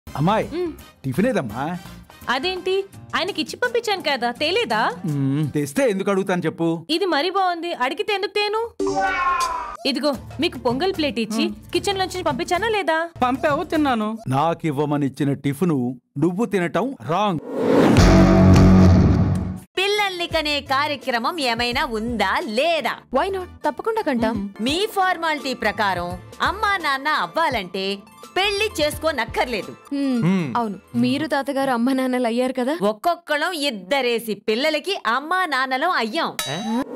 అమ్మాయి టిఫిన్ ఏదమ్మా అదేంటి ఆయనకి ఇచ్చి పంపించాను కదా తెలీదా మ్మ్, తెస్తే ఎందుకు అడుగుతాను చెప్పు ఇది మరీ బాగుంది అడిగితే ఎందుకు తేను ఇదిగో మీకు పొంగల్ ప్లేట్ ఇచ్చి కిచెన్ లోంచి పంపించానా లేదా పంపావు తిన్నాను నాకు ఇవ్వమని ఇచ్చిన టిఫిను నువ్వు తినటం రాంగ్ పిల్లల్ని కనే కార్యక్రమం ఏమైనా ఉందా లేదా వై నాట్ తప్పకుండా కంటాం మీ ఫార్మాలిటీ ప్రకారం అమ్మా నాన్న అవ్వాలంటే పెళ్లి చేసుకోనక్కర్లేదు హ్మ్, అవును మీరు తాతగారు అమ్మ నాన్నలు అయ్యారు కదా ఒక్కొక్కళ్ళం ఇద్దరేసి పిల్లలకి అమ్మా నాన్నలం అయ్యాం